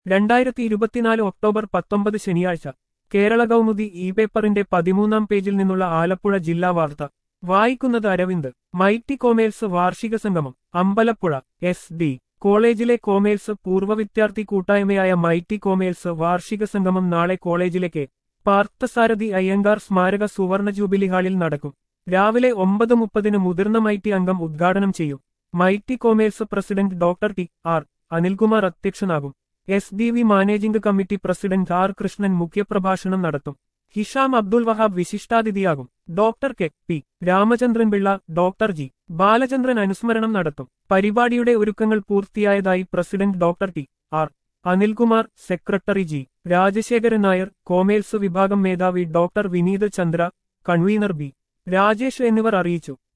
രണ്ടായിരത്തി ഇരുപത്തിനാല് ഒക്ടോബർ പത്തൊമ്പത് ശനിയാഴ്ച കേരള കൗമുദി ഇ പേപ്പറിന്റെ പതിമൂന്നാം പേജിൽ നിന്നുള്ള ആലപ്പുഴ ജില്ലാ വാർത്ത വായിക്കുന്നത് അരവിന്ദ് മൈറ്റി കോമേഴ്സ് വാർഷിക സംഗമം അമ്പലപ്പുഴ എസ് ഡി കോളേജിലെ കോമേഴ്സ് പൂർവ്വ വിദ്യാർത്ഥി കൂട്ടായ്മയായ മൈറ്റി കോമേഴ്സ് വാർഷിക സംഗമം നാളെ കോളേജിലേക്ക് പാർത്ഥസാരഥി അയ്യങ്കാർ സ്മാരക സുവർണ ജൂബിലി ഹാളിൽ നടക്കും രാവിലെ ഒമ്പത് മുപ്പതിന് മുതിർന്ന മൈറ്റി അംഗം ഉദ്ഘാടനം ചെയ്യും mighty commerce president doctor T R Anilkumar അധ്യക്ഷനാകും S D V managing committee president R Krishnan മുഖ്യപ്രഭാഷണം നടത്തും ഹിഷാം അബ്ദുൽ വഹാബ് വിശിഷ്ടാതിഥിയാകും doctor K P Ramachandran Pillai doctor G Balachandran അനുസ്മരണം നടത്തും പരിപാടിയുടെ ഒരുക്കങ്ങൾ പൂർത്തിയായതായി president doctor T R Anilkumar secretary G Rajasekharan Nair commerce വിഭാഗം മേധാവി doctor Vineeth Chandra convener B Rajesh എന്നിവർ അറിയിച്ചു